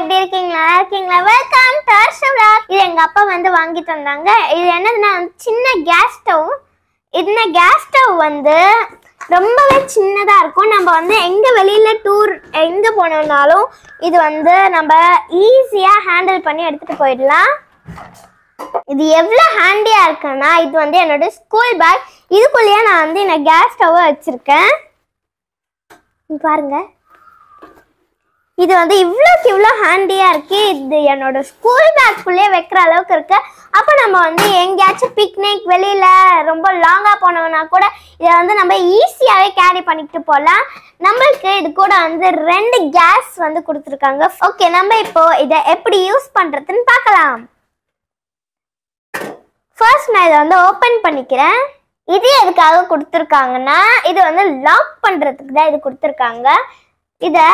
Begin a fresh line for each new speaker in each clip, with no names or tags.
எப்படி இருக்கீங்க நல்லா இருக்கீங்களா வெல்கம் டு அர்ஷவ்லா இது எங்க அப்பா வந்து வாங்கி தந்தாங்க இது என்னதுன்னா சின்ன கேஸ் ஸ்டவ் இந்த கேஸ் ஸ்டவ் வந்து ரொம்பவே சின்னதா இருக்கும் நம்ம வந்து எங்க வெளியில டூர் எங்க போனோம்னாலும் இது வந்து நம்ம ஈஸியா ஹேண்டில் பண்ணி எடுத்துட்டு போயிடலாம் இது எவ்வளோ ஹேண்டியா இருக்குன்னா இது வந்து என்னோட ஸ்கூல் பேக் இதுக்குள்ளேயே நான் வந்து இந்த கேஸ் ஸ்டவ்வை வச்சிருக்கேன் இங்க பாருங்க இது வந்து இவ்வளோக்கு இவ்வளோ ஹேண்டியாக இருக்கு இது என்னோட ஸ்கூல் பேக்குள்ளேயே வைக்கிற அளவுக்கு இருக்கு அப்போ நம்ம வந்து எங்கேயாச்சும் பிக்னிக் வெளியில் ரொம்ப லாங்காக போனோம்னா கூட இதை வந்து நம்ம ஈஸியாகவே கேரி பண்ணிட்டு போகலாம் நம்மளுக்கு இது கூட வந்து ரெண்டு கேஸ் வந்து கொடுத்துருக்காங்க ஓகே நம்ம இப்போ இதை எப்படி யூஸ் பண்ணுறதுன்னு பார்க்கலாம் ஃபர்ஸ்ட் நான் இதை வந்து ஓப்பன் பண்ணிக்கிறேன் இது எதுக்காக கொடுத்துருக்காங்கன்னா இது வந்து லாக் பண்ணுறதுக்கு தான் இது கொடுத்துருக்காங்க இதை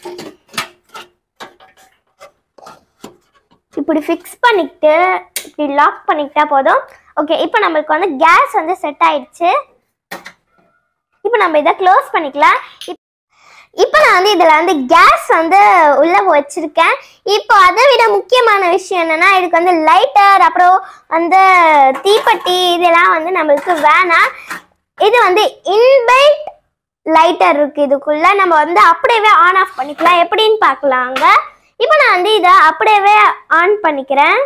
இப்படி ஃபிக்ஸ் பண்ணிக்கிட்டு இப்படி லாக் பண்ணிக்கிட்டா போதும் ஓகே இப்போ நம்மளுக்கு வந்து கேஸ் வந்து செட் ஆயிடுச்சு இப்போ நம்ம இதை க்ளோஸ் பண்ணிக்கலாம் இப்- இப்போ நான் வந்து இதில் வந்து கேஸ் வந்து உள்ளே வச்சுருக்கேன் இப்போ அதை விட முக்கியமான விஷயம் என்னன்னா இதுக்கு வந்து லைட்டர் அப்புறம் வந்து தீப்பெட்டி இதெல்லாம் வந்து நம்மளுக்கு வேணாம் இது வந்து இன்பில்ட் லைட்டர் இருக்கு இதுக்குள்ள நம்ம வந்து அப்படியே ஆன் ஆஃப் பண்ணிக்கலாம் எப்படின்னு பார்க்கலாங்க இப்போ நான் வந்து இதை அப்படியே ஆன் பண்ணிக்கிறேன்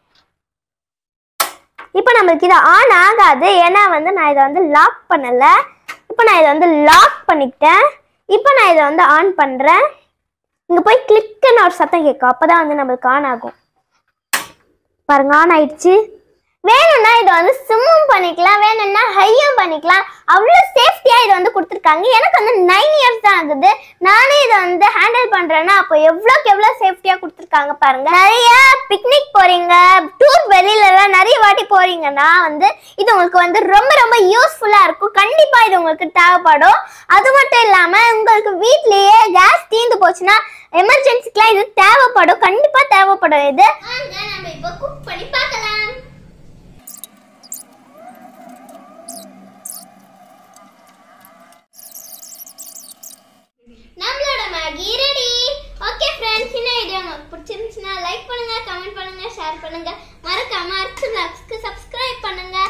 இப்போ நம்மளுக்கு இது ஆன் ஆகாது ஏன்னா வந்து நான் இதை வந்து லாக் பண்ணல இப்போ நான் இதை வந்து லாக் பண்ணிக்கிட்டேன் இப்போ நான் இதை வந்து ஆன் பண்ணுறேன் இங்கே போய் கிளிக்குன்னு ஒரு சத்தம் கேட்கும் அப்போ தான் வந்து நம்மளுக்கு ஆன் ஆகும் பாருங்க ஆன் ஆயிடுச்சு வேணும்னா இதை வந்து சிம்மும் பண்ணிக்கலாம் வேணும்னா ஹையும் பண்ணிக்கலாம் அவ்வளோ சேஃப்டியாக இதை வந்து கொடுத்துருக்காங்க எனக்கு வந்து நைன் இயர்ஸ் தான் ஆகுது நானே இதை வந்து ஹேண்டில் பண்ணுறேன்னா அப்போ எவ்வளோக்கு எவ்வளோ சேஃப்டியாக கொடுத்துருக்காங்க பாருங்க நிறைய பிக்னிக் போகிறீங்க டூர் வெளியிலலாம் நிறைய வாட்டி போகிறீங்கன்னா வந்து இது உங்களுக்கு வந்து ரொம்ப ரொம்ப யூஸ்ஃபுல்லாக இருக்கும் கண்டிப்பாக இது உங்களுக்கு தேவைப்படும் அது மட்டும் இல்லாமல் உங்களுக்கு வீட்லேயே கேஸ் தீர்ந்து போச்சுன்னா எமர்ஜென்சிக்கெலாம் இது தேவைப்படும் கண்டிப்பாக தேவைப்படும் இது வாங்க நம்ம இப்போ குக் பண்ணி பார்க்கலாம் நம்மளோட மேகி ரெடி ஓகே ஃப்ரெண்ட்ஸ் இந்த வீடியோ உங்களுக்கு பிடிச்சிருந்துச்சுன்னா லைக் பண்ணுங்க கமெண்ட் பண்ணுங்க ஷேர் பண்ணுங்க மறக்காம அர்ச்சு லாக்ஸ்க்கு சப்ஸ்கிரைப் பண்ணுங்க